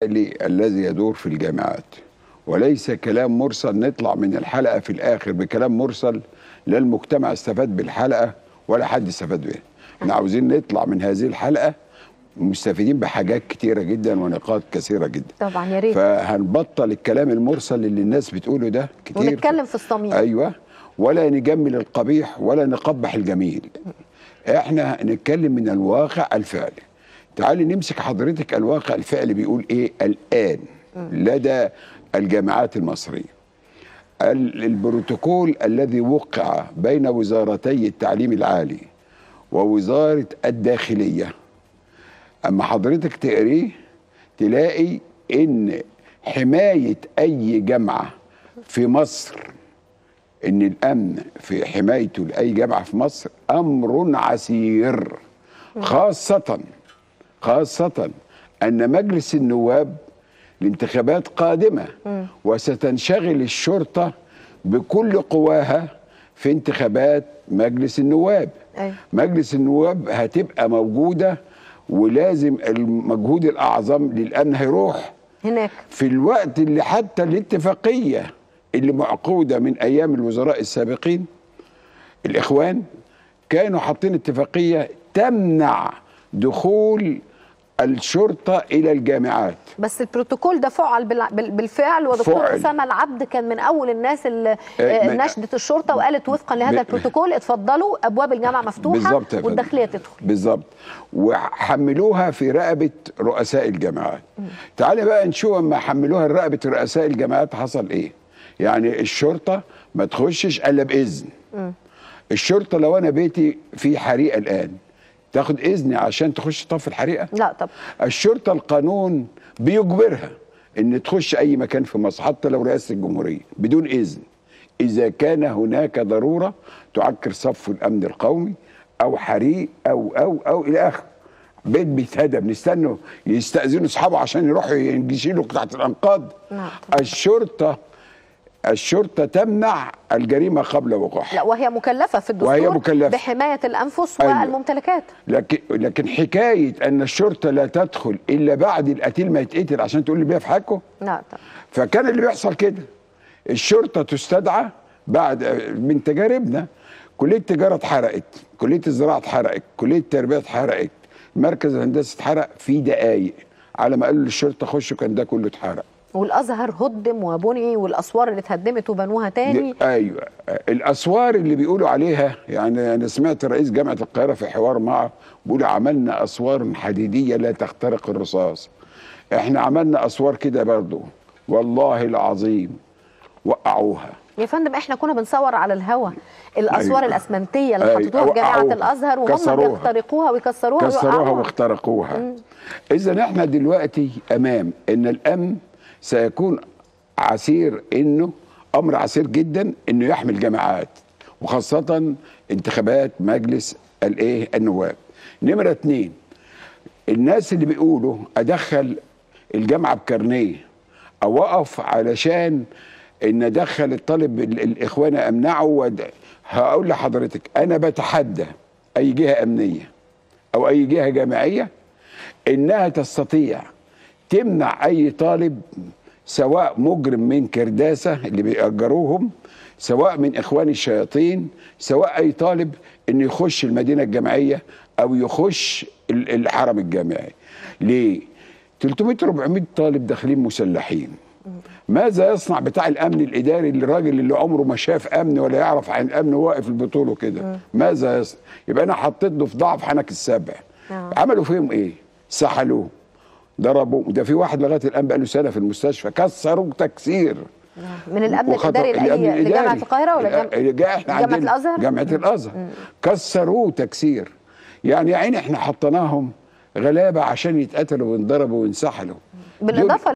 الذي يدور في الجامعات وليس كلام مرسل نطلع من الحلقة في الآخر بكلام مرسل لا المجتمع استفاد بالحلقة ولا حد استفاد بيها احنا عاوزين نطلع من هذه الحلقة مستفيدين بحاجات كتيرة جدا ونقاط كثيرة جدا طبعا يا ريت فهنبطل الكلام المرسل اللي الناس بتقوله ده كتير ونتكلم في الصميم ايوه ولا نجمل القبيح ولا نقبح الجميل احنا نتكلم من الواقع الفعلي تعالي نمسك حضرتك الواقع الفعلي بيقول ايه الان لدى الجامعات المصريه ال- البروتوكول الذي وقع بين وزارتي التعليم العالي ووزاره الداخليه اما حضرتك تقريه تلاقي ان حمايه اي جامعه في مصر ان الامن في حمايته لاي جامعه في مصر امر عسير خاصه خاصه ان مجلس النواب الانتخابات قادمه وستنشغل الشرطه بكل قواها في انتخابات مجلس النواب أيوة. مجلس النواب هتبقى موجوده ولازم المجهود الاعظم للامن هيروح هناك في الوقت اللي حتى الاتفاقيه اللي معقوده من ايام الوزراء السابقين الاخوان كانوا حاطين اتفاقيه تمنع دخول الشرطه الى الجامعات بس البروتوكول ده فعل بالع- بال- بالفعل ودكتور فعل. اسامه العبد كان من اول الناس اللي آه، آه، من- نشدت الشرطه وقالت وفقا لهذا ب- البروتوكول اتفضلوا ابواب الجامعه مفتوحه بالظبط يا فندم. والداخليه تدخل بالظبط وحملوها في رقبه رؤساء الجامعات تعالى بقى نشوف اما حملوها رقبه رؤساء الجامعات حصل ايه يعني الشرطه ما تخشش الا باذن الشرطه لو انا بيتي في حريقه الان تاخد اذن عشان تخش تطفي الحريقه لا طب الشرطه القانون بيجبرها ان تخش اي مكان في مصر حتى لو رئاسه الجمهوريه بدون اذن اذا كان هناك ضروره تعكر صف الامن القومي او حريق او او او الى اخره بيت بيتهدى بنستنوا يستاذنوا اصحابه عشان يروحوا يشيلوا تحت الانقاض نعم. الشرطه الشرطه تمنع الجريمه قبل وقوعها لا وهي مكلفه في الدستور وهي مكلفة. بحمايه الانفس أيوة. والممتلكات لكن لكن حكايه ان الشرطه لا تدخل الا بعد القتيل ما يتقتل عشان تقول لي بيها في حقه لا طب فكان اللي بيحصل كده الشرطه تستدعى بعد من تجاربنا كليه التجاره اتحرقت كليه الزراعه اتحرقت كليه التربيه اتحرقت مركز الهندسه اتحرق في دقايق على ما قالوا للشرطه خشوا كان ده كله اتحرق والازهر هدم وبني والاسوار اللي اتهدمت وبنوها تاني دي- ايوه الاسوار اللي بيقولوا عليها يعني انا سمعت رئيس جامعه القاهره في حوار معه بيقول عملنا اسوار حديديه لا تخترق الرصاص احنا عملنا اسوار كده برضو والله العظيم وقعوها يا فندم احنا كنا بنصور على الهوا الاسوار أيوة. الاسمنتيه اللي أيوة. حطوها في جامعه وقعوها. الازهر وهم كسروها. بيخترقوها ويكسروها كسروها ويوقعوها. واخترقوها اذا احنا دلوقتي امام ان الامن سيكون عسير انه امر عسير جدا انه يحمي الجامعات وخاصه انتخابات مجلس الايه النواب نمره اتنين الناس اللي بيقولوا ادخل الجامعه بكارنيه او اقف علشان ان ادخل الطالب ال- الاخوان امنعه ود... هقول لحضرتك انا بتحدى اي جهه امنيه او اي جهه جامعيه انها تستطيع تمنع اي طالب سواء مجرم من كرداسه اللي بيأجروهم سواء من اخوان الشياطين سواء اي طالب انه يخش المدينه الجامعيه او يخش ال- الحرم الجامعي ليه 300 400 طالب داخلين مسلحين ماذا يصنع بتاع الامن الاداري الراجل اللي عمره ما شاف امن ولا يعرف عن الامن واقف البطوله كده ماذا يصنع يبقى انا حطيت له في ضعف حنك السبع آه. عملوا فيهم ايه سحلوه ضربوا ده في واحد لغايه الان بقى له سنه في المستشفى كسروه تكسير من الامن وخطأ- الاداري الأمن لأي- لجامعه الإداري. القاهره ولا لا، جامعه جا- احنا جامعة عندنا الأزهر؟ جامعه الازهر كسروه تكسير يعني يا عيني احنا حطيناهم غلابه عشان يتقتلوا وينضربوا وينسحلوا دول- بالاضافه